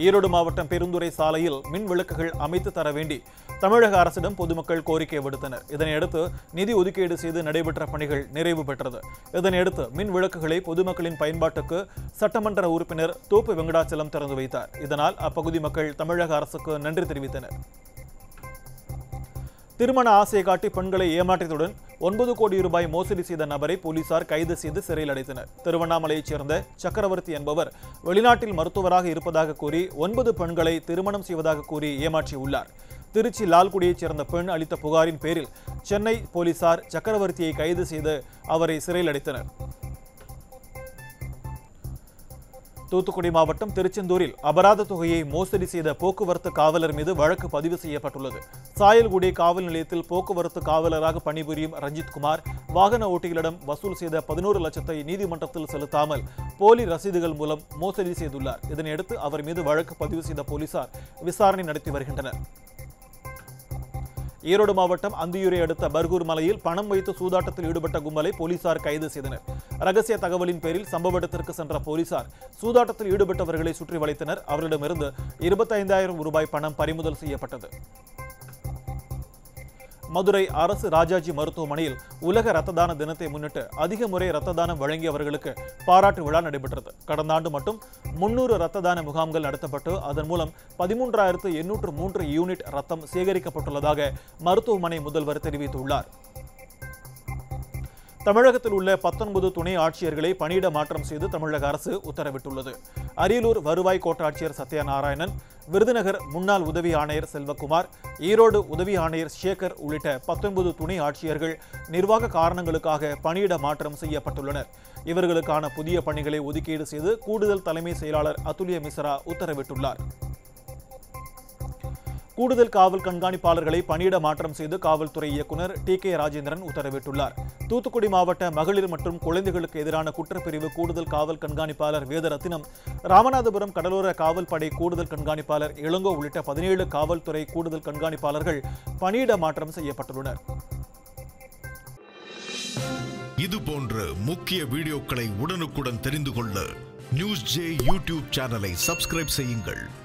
ஈரோடு மாவட்டம் பெருந்துறை சாலையில் மின் விளக்குகள் அமைத்து தர வேண்டி தமிழக அரசிடம் பொதுமக்கள் கோரிக்கை விடுத்தனர் இதனையடுத்து நிதி ஒதுக்கீடு செய்து நடைபெற்ற பணிகள் நிறைவு பெற்றது இதனையடுத்து மின் விளக்குகளை பொதுமக்களின் பயன்பாட்டுக்கு சட்டமன்ற உறுப்பினர் தோப்பு வெங்கடாச்சலம் திறந்து வைத்தார் இதனால் அப்பகுதி மக்கள் தமிழக அரசுக்கு நன்றி தெரிவித்தனர் திருமண ஆசையை காட்டி பெண்களை ஏமாற்றியதுடன் ஒன்பது கோடி ரூபாய் மோசடி செய்த நபரை போலீசார் கைது செய்து சிறையில் அடைத்தனர் திருவண்ணாமலையைச் சேர்ந்த சக்கரவர்த்தி என்பவர் வெளிநாட்டில் மருத்துவராக இருப்பதாக கூறி ஒன்பது பெண்களை திருமணம் செய்வதாக கூறி ஏமாற்றியுள்ளார் திருச்சி லால்குடியைச் சேர்ந்த பெண் அளித்த புகாரின் பேரில் சென்னை போலீசார் சக்கரவர்த்தியை கைது செய்து அவரை சிறையில் அடைத்தனர் தூத்துக்குடி மாவட்டம் திருச்செந்தூரில் அபராத தொகையை மோசடி செய்த போக்குவரத்து காவலர் மீது வழக்கு பதிவு செய்யப்பட்டுள்ளது சாயல்குடி காவல் நிலையத்தில் போக்குவரத்து காவலராக பணிபுரியும் ரஞ்சித் குமார் வாகன ஓட்டிகளிடம் வசூல் செய்த பதினோரு லட்சத்தை நீதிமன்றத்தில் செலுத்தாமல் போலி ரசீதுகள் மூலம் மோசடி செய்துள்ளார் இதனையடுத்து அவர் மீது வழக்கு பதிவு செய்த போலீசார் விசாரணை நடத்தி வருகின்றனர் ஈரோடு மாவட்டம் அந்தியூரை அடுத்த பர்கூர் மலையில் பணம் வைத்து சூதாட்டத்தில் ஈடுபட்ட கும்பலை போலீசார் கைது செய்தனர் ரகசிய தகவலின் பேரில் சம்பவ இடத்திற்கு சென்ற போலீசார் சூதாட்டத்தில் ஈடுபட்டவர்களை சுற்றி வளைத்தனர் அவர்களிடமிருந்து இருபத்தைந்தாயிரம் ரூபாய் பணம் பறிமுதல் செய்யப்பட்டது மதுரை அரசு ராஜாஜி மருத்துவமனையில் உலக ரத்த தான தினத்தை முன்னிட்டு அதிக முறை ரத்த தானம் வழங்கியவர்களுக்கு பாராட்டு விழா நடைபெற்றது கடந்த ஆண்டு மட்டும் முன்னூறு ரத்த தான முகாம்கள் நடத்தப்பட்டு அதன் மூலம் பதிமூன்றாயிரத்து எண்ணூற்று மூன்று யூனிட் ரத்தம் சேகரிக்கப்பட்டுள்ளதாக மருத்துவமனை முதல்வர் தெரிவித்துள்ளார் தமிழகத்தில் உள்ள பத்தொன்பது துணை ஆட்சியர்களை பணியிட மாற்றம் செய்து தமிழக அரசு உத்தரவிட்டுள்ளது அரியலூர் வருவாய் கோட்டாட்சியர் சத்யநாராயணன் விருதுநகர் முன்னாள் உதவி ஆணையர் செல்வகுமார் ஈரோடு உதவி ஆணையர் சேகர் உள்ளிட்ட பத்தொன்பது துணை ஆட்சியர்கள் நிர்வாக காரணங்களுக்காக பணியிட மாற்றம் செய்யப்பட்டுள்ளனர் இவர்களுக்கான புதிய பணிகளை ஒதுக்கீடு செய்து கூடுதல் தலைமை செயலாளர் அதுல்ய மிஸ்ரா உத்தரவிட்டுள்ளார் கூடுதல் காவல் கண்காணிப்பாளர்களை பணியிட மாற்றம் செய்து காவல்துறை இயக்குனர் டி கே ராஜேந்திரன் உத்தரவிட்டுள்ளார் தூத்துக்குடி மாவட்ட மகளிர் மற்றும் குழந்தைகளுக்கு எதிரான குற்றப்பிரிவு கூடுதல் காவல் கண்காணிப்பாளர் வேதரத்தினம் ராமநாதபுரம் கடலோர காவல் படை கூடுதல் கண்காணிப்பாளர் இளங்கோ உள்ளிட்ட பதினேழு காவல்துறை கூடுதல் கண்காணிப்பாளர்கள் பணியிட மாற்றம் செய்யப்பட்டுள்ளனர் இது போன்ற முக்கிய வீடியோக்களை உடனுக்குடன் தெரிந்து கொள்ள நியூஸ் ஜே யூடியூப் சேனலை சப்ஸ்கிரைப் செய்யுங்கள்